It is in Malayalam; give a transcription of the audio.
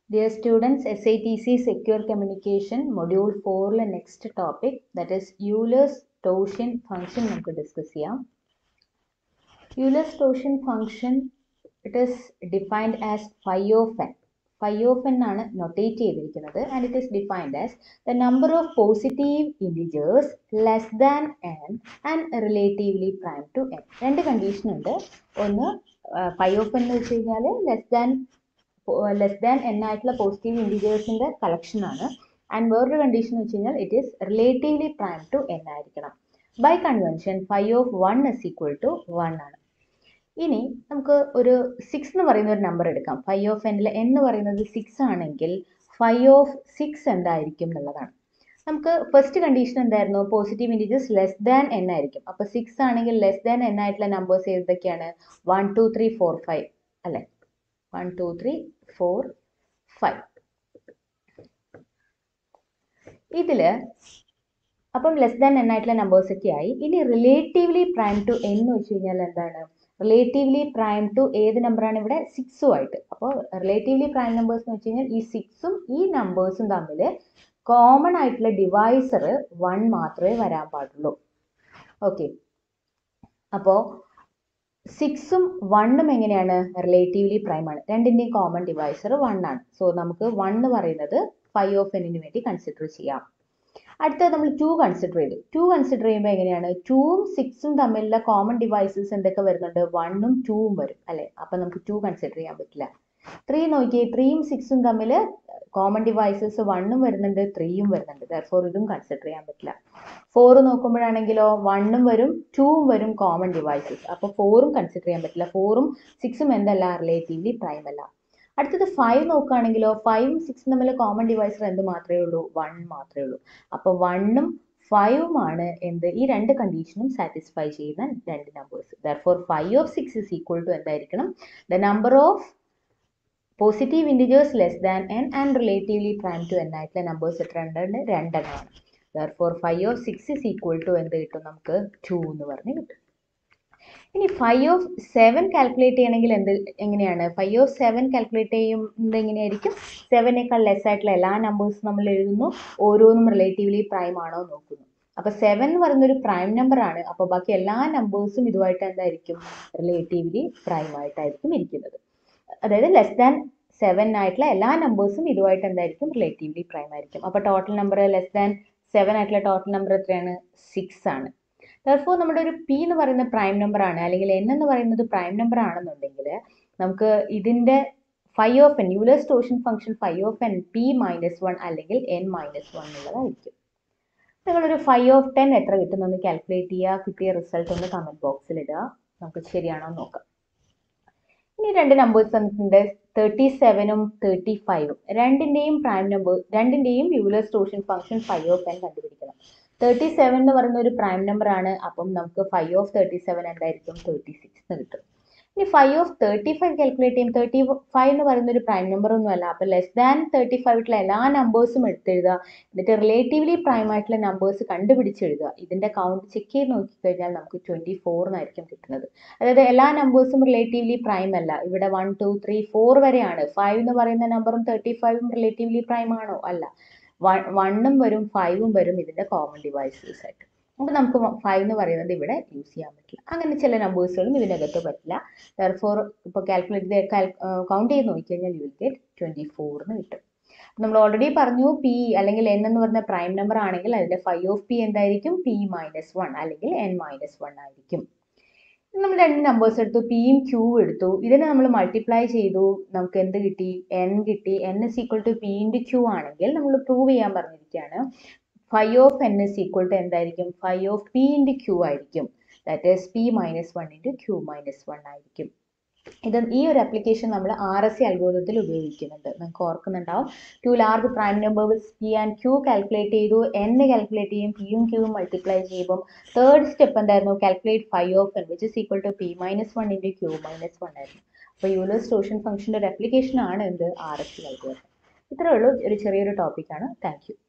Dear students, SITC Secure Communication Module 4 next topic that is Euler's ടോഷ്യൻ ഫംഗ്ഷൻ നമുക്ക് ഡിസ്കസ് ചെയ്യാം യൂലേഴ്സ് ടോഷ്യൻ function it is defined as phi of n phi of n ആണ് നൊട്ടേറ്റ് ചെയ്തിരിക്കുന്നത് and it is defined as the number of positive integers less than n and relatively prime to n രണ്ട് കണ്ടീഷൻ ഉണ്ട് ഒന്ന് ഫൈ ഓഫ് എൻ എന്ന് വെച്ച് കഴിഞ്ഞാൽ less than less than n ആയിട്ടുള്ള പോസിറ്റീവ് ഇൻഡിജേഴ്സിന്റെ കളക്ഷൻ ആണ് ആൻഡ് വേറൊരു കണ്ടീഷൻ എന്ന് വെച്ച് കഴിഞ്ഞാൽ it is relatively prime to n ആയിരിക്കണം by convention phi of one is equal to one ആണ് ഇനി നമുക്ക് ഒരു സിക്സ് എന്ന് പറയുന്ന ഒരു നമ്പർ എടുക്കാം ഫൈ ഓഫ് എന്നിൽ എന്ന് പറയുന്നത് സിക്സ് ആണെങ്കിൽ ഫൈ ഓഫ് സിക്സ് എന്തായിരിക്കും എന്നുള്ളതാണ് നമുക്ക് ഫസ്റ്റ് കണ്ടീഷൻ എന്തായിരുന്നു positive integers less than n ആയിരിക്കും അപ്പോൾ സിക്സ് ആണെങ്കിൽ ലെസ് ദാൻ എൻ ആയിട്ടുള്ള നമ്പേഴ്സ് ഏതൊക്കെയാണ് one two three four five അല്ലേ one two three four five ഇതില് അപ്പം ലെസ് ദാൻ എൻ ആയിട്ടുള്ള നമ്പേഴ്സ് ഒക്കെ ആയി ഇനി റിലേറ്റീവ്ലി പ്രൈം ടു എൻ എന്ന് വെച്ച് കഴിഞ്ഞാൽ എന്താണ് റിലേറ്റീവ്ലി പ്രൈം ടു ഏത് നമ്പറാണ് ഇവിടെ സിക്സും ആയിട്ട് അപ്പോൾ റിലേറ്റീവ്ലി പ്രൈം നമ്പേഴ്സ് എന്ന് വെച്ച് കഴിഞ്ഞാൽ ഈ സിക്സും ഈ നമ്പേഴ്സും തമ്മിൽ കോമൺ ആയിട്ടുള്ള ഡിവൈസർ വൺ മാത്രമേ വരാൻ പാടുള്ളൂ ഓക്കെ അപ്പോൾ സിക്സും വണ്ണും എങ്ങനെയാണ് റിലേറ്റീവ്ലി പ്രൈം ആണ് രണ്ടിൻ്റെയും കോമൺ ഡിവൈസർ വൺ ആണ് സോ നമുക്ക് വൺ എന്ന് പറയുന്നത് ഫൈവ് ഓഫ് എന്നിന് വേണ്ടി കൺസിഡർ ചെയ്യാം അടുത്തത് നമ്മൾ ടു കൺസിഡർ ചെയ്തു ടു കൺസിഡർ ചെയ്യുമ്പോൾ എങ്ങനെയാണ് ടൂവും സിക്സും തമ്മിലുള്ള കോമൺ ഡിവൈസസ് എന്തൊക്കെ വരുന്നുണ്ട് വണ്ണും ടൂവും വരും അല്ലെ അപ്പം നമുക്ക് ടു കൺസിഡർ ചെയ്യാൻ പറ്റില്ല ത്രീ നോക്കിയേ ത്രീയും സിക്സും തമ്മിൽ കോമൺ ഡിവൈസസ് വണ്ണും വരുന്നുണ്ട് ത്രീയും വരുന്നുണ്ട് ദർഫോർ ഇതും കൺസിഡർ ചെയ്യാൻ പറ്റില്ല ഫോർ നോക്കുമ്പോഴാണെങ്കിലോ വണ്ണും വരും ടൂവും വരും കോമൺ ഡിവൈസസ് അപ്പോൾ ഫോറും കൺസിഡർ ചെയ്യാൻ പറ്റില്ല ഫോറും സിക്സും എന്തല്ല റിലേറ്റീവ്ലി പ്രൈം അല്ല അടുത്തത് ഫൈവ് നോക്കുകയാണെങ്കിലോ ഫൈവും സിക്സും തമ്മിൽ കോമൺ ഡിവൈസർ എന്ത് മാത്രമേ ഉള്ളൂ വൺ മാത്രമേ ഉള്ളൂ അപ്പോൾ വണ്ണും ഫൈവുമാണ് എന്ത് ഈ രണ്ട് കണ്ടീഷനും സാറ്റിസ്ഫൈ ചെയ്യുന്ന രണ്ട് numbers therefore five of six is equal to എന്തായിരിക്കണം the number of positive integers less than n and relatively prime to n ആയിട്ടുള്ള നമ്പേഴ്സ് എത്ര ഉണ്ട് രണ്ടെണ്ണമാണ് therefore five of six is equal to എന്ത് കിട്ടും നമുക്ക് ടു എന്ന് പറഞ്ഞ് കിട്ടും ഇനി ഫൈവ് ഓഫ് സെവൻ കാൽക്കുലേറ്റ് ചെയ്യണമെങ്കിൽ എന്ത് എങ്ങനെയാണ് ഫൈവ് ഓഫ് സെവൻ കാൽക്കുലേറ്റ് ചെയ്യുന്നത് എങ്ങനെയായിരിക്കും സെവനേക്കാൾ ലെസ് ആയിട്ടുള്ള എല്ലാ നമ്പേഴ്സും നമ്മൾ എഴുതുന്നു ഓരോന്നും റിലേറ്റീവ്ലി പ്രൈം ആണോ നോക്കുന്നു അപ്പൊ സെവൻ എന്ന് പറയുന്ന ഒരു പ്രൈം നമ്പർ ആണ് അപ്പൊ ബാക്കി എല്ലാ നമ്പേഴ്സും ഇതുമായിട്ട് എന്തായിരിക്കും റിലേറ്റീവ്ലി പ്രൈം ആയിട്ടായിരിക്കും ഇരിക്കുന്നത് അതായത് ലെസ് ദാൻ സെവൻ ആയിട്ടുള്ള എല്ലാ നമ്പേഴ്സും ഇതുമായിട്ട് എന്തായിരിക്കും റിലേറ്റീവ്ലി പ്രൈം ആയിരിക്കും അപ്പൊ total number less than seven ആയിട്ടുള്ള ടോട്ടൽ നമ്പർ എത്രയാണ് സിക്സ് ആണ് ദർഫോർ നമ്മുടെ ഒരു പി എന്ന് പറയുന്ന പ്രൈം നമ്പർ ആണ് അല്ലെങ്കിൽ എൻ എന്ന് പറയുന്നത് പ്രൈം നമ്പർ ആണെന്നുണ്ടെങ്കിൽ നമുക്ക് ഇതിന്റെ ഫൈവ് ഓഫ് എൻ യൂലേഴ്സ് ടോഷൻ function phi of N P minus one അല്ലെങ്കിൽ എൻ മൈനസ് വൺ എന്നുള്ളതായിരിക്കും നിങ്ങളൊരു ഫൈവ് ഓഫ് ടെൻ എത്ര കിട്ടുമെന്ന് കാൽക്കുലേറ്റ് ചെയ്യുക കിട്ടിയ റിസൾട്ട് ഒന്ന് കമന്റ് ബോക്സിൽ ഇടുക നമുക്ക് ശരിയാണോ നോക്കാം ഇനി രണ്ട് നമ്പേഴ്സ് തന്നിട്ടുണ്ട് തേർട്ടി സെവനും തേർട്ടി ഫൈവും രണ്ടിന്റെയും പ്രൈം നമ്പർ രണ്ടിന്റെയും യൂലേഴ്സ് ടോഷൻ ഫംഗ്ഷൻ ഫൈവ് ഓഫ് എൻ കണ്ടുപിടിക്കണം തേർട്ടി സെവൻ എന്ന് പറയുന്ന ഒരു പ്രൈം നമ്പർ ആണ് അപ്പം നമുക്ക് ഫൈവ് ഓഫ് തേർട്ടി സെവൻ എന്തായിരിക്കും തേർട്ടി സിക്സ് എന്ന് കിട്ടും ഇനി phi of thirty five calculate ചെയ്യും തേർട്ടി ഫൈവ് എന്ന് പറയുന്ന ഒരു പ്രൈം നമ്പർ ഒന്നും അല്ല അപ്പം ലെസ് ദാൻ തേർട്ടി ഫൈവിലുള്ള എല്ലാ നമ്പേഴ്സും എടുത്തെഴുതുക എന്നിട്ട് റിലേറ്റീവ്ലി പ്രൈം ആയിട്ടുള്ള നമ്പേഴ്സ് കണ്ടുപിടിച്ചെഴുതുക ഇതിന്റെ കൗണ്ട് ചെക്ക് ചെയ്ത് നോക്കിക്കഴിഞ്ഞാൽ നമുക്ക് ട്വന്റി ഫോറിനായിരിക്കും കിട്ടുന്നത് അതായത് എല്ലാ നമ്പേഴ്സും റിലേറ്റീവ്ലി പ്രൈം അല്ല ഇവിടെ വൺ ടു ത്രീ ഫോർ വരെയാണ് ഫൈവ് എന്ന് പറയുന്ന നമ്പറും തേർട്ടി ഫൈവും റിലേറ്റീവ്ലി പ്രൈം ആണോ അല്ല വണ്ണും വരും ഫൈവും വരും ഇതിന്റെ കോമൺ ഡിവൈസസ് ആയിട്ട് അപ്പോൾ നമുക്ക് ഫൈവ് എന്ന് പറയുന്നത് ഇവിടെ യൂസ് ചെയ്യാൻ പറ്റില്ല അങ്ങനെ ചില നമ്പേഴ്സുകളും ഇതിനകത്ത് പറ്റില്ല ദർഫോർ ഇപ്പോൾ കാൽക്കുലേറ്റ് കൗണ്ട് ചെയ്ത് നോക്കിക്കഴിഞ്ഞാൽ യു വിൽ ഗെറ്റ് ട്വൻറ്റി ഫോറിന് കിട്ടും നമ്മൾ ഓൾറെഡി പറഞ്ഞു പി അല്ലെങ്കിൽ എൻ എന്ന് പറഞ്ഞ പ്രൈം നമ്പർ ആണെങ്കിൽ അതിന്റെ ഫൈവ് ഓഫ് പി എന്തായിരിക്കും പി മൈനസ് വൺ അല്ലെങ്കിൽ എൻ മൈനസ് വൺ ആയിരിക്കും നമ്മൾ രണ്ട് നമ്പേഴ്സ് എടുത്തു പിയും ക്യൂ എടുത്തു ഇതിനെ നമ്മൾ മൾട്ടിപ്ലൈ ചെയ്തു നമുക്ക് എന്ത് കിട്ടി എൻ കിട്ടി N is equal to P into Q ആണെങ്കിൽ നമ്മൾ പ്രൂവ് ചെയ്യാൻ പറഞ്ഞിരിക്കുകയാണ് phi of N is equal to എന്തായിരിക്കും phi of P into Q ആയിരിക്കും that is P minus one into Q minus one ആയിരിക്കും ഇത് ഈ ഒരു ആപ്ലിക്കേഷൻ നമ്മൾ ആർ എസ് സി അൽഗോരിതത്തിൽ ഉപയോഗിക്കുന്നുണ്ട് നിങ്ങൾക്ക് ഓർക്കുന്നുണ്ടാവും two large prime numbers P and Q calculate ചെയ്തു എൻ കാൽക്കുലേറ്റ് ചെയ്യും പിയും ക്യൂവും മൾട്ടിപ്ലൈ ചെയ്യുമ്പോൾ തേർഡ് സ്റ്റെപ്പ് എന്തായിരുന്നു calculate phi of N which is equal to P minus one into Q minus one ആയിരുന്നു അപ്പോൾ യൂലേഴ്സ് ടോഷൻ ഫംഗ്ഷൻ്റെ ഒരു ആപ്ലിക്കേഷൻ ആണ് എന്ത് ആർ എസ് സി അൽഗോരിതം ഇത്രയേ ഉള്ളൂ ഒരു ചെറിയൊരു ടോപ്പിക്കാണ് താങ്ക് യു